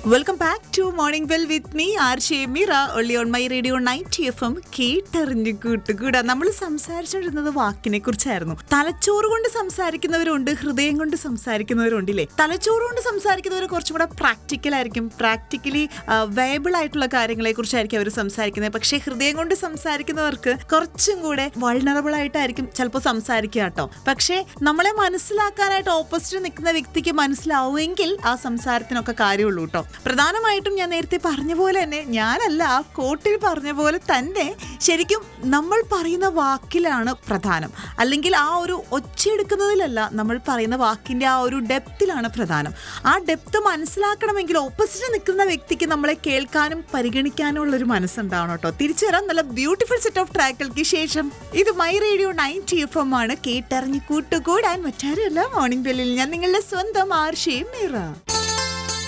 welcome back to morning well with me R Shemira only on my radio night F M കേട്ടറിഞ്ഞു കൂട്ടുകൂടാ നമ്മൾ സംസാരിച്ചുകൊണ്ടിരുന്നത് വാക്കിനെ കുറിച്ചായിരുന്നു തലച്ചോറ് കൊണ്ട് സംസാരിക്കുന്നവരുണ്ട് ഹൃദയം കൊണ്ട് സംസാരിക്കുന്നവരുണ്ട് ഇല്ലേ തലച്ചോറ് കൊണ്ട് സംസാരിക്കുന്നവർ കുറച്ചും കൂടെ പ്രാക്ടിക്കൽ ആയിരിക്കും പ്രാക്ടിക്കലി വയബിൾ ആയിട്ടുള്ള കാര്യങ്ങളെ കുറിച്ചായിരിക്കും അവർ സംസാരിക്കുന്നത് പക്ഷേ ഹൃദയം കൊണ്ട് സംസാരിക്കുന്നവർക്ക് കുറച്ചും കൂടെ വൾണറബിൾ ആയിട്ടായിരിക്കും ചിലപ്പോൾ സംസാരിക്കുക കേട്ടോ പക്ഷേ നമ്മളെ മനസ്സിലാക്കാനായിട്ട് ഓപ്പോസിറ്റ് നിൽക്കുന്ന വ്യക്തിക്ക് മനസ്സിലാവുമെങ്കിൽ ആ സംസാരത്തിനൊക്കെ കാര്യമുള്ളൂ കേട്ടോ പ്രധാനമായിട്ടും ഞാൻ നേരത്തെ പറഞ്ഞ പോലെ തന്നെ ഞാനല്ല ആ കോട്ടിൽ പറഞ്ഞ പോലെ തന്നെ ശരിക്കും നമ്മൾ പറയുന്ന വാക്കിലാണ് പ്രധാനം അല്ലെങ്കിൽ ആ ഒരു ഒച്ചയെടുക്കുന്നതിലല്ല നമ്മൾ പറയുന്ന വാക്കിന്റെ ആ ഒരു ഡെപ്തിലാണ് പ്രധാനം ആ ഡെപ്ത് മനസ്സിലാക്കണമെങ്കിൽ ഓപ്പോസിറ്റ് നിൽക്കുന്ന വ്യക്തിക്ക് നമ്മളെ കേൾക്കാനും പരിഗണിക്കാനും ഉള്ള ഒരു മനസ്സുണ്ടാവണം കേട്ടോ തിരിച്ചു വരാം നല്ല ബ്യൂട്ടിഫുൾ സെറ്റ് ഓഫ് ട്രാക്കുകൾക്ക് ശേഷം ഇത് my radio ninety F M ആണ് കേട്ടറിഞ്ഞ് കൂട്ടുകൂടാൻ മറ്റാരുമല്ല മോർണിംഗ് ബെല്ലിൽ ഞാൻ നിങ്ങളുടെ സ്വന്തം ആർഷയും മീറ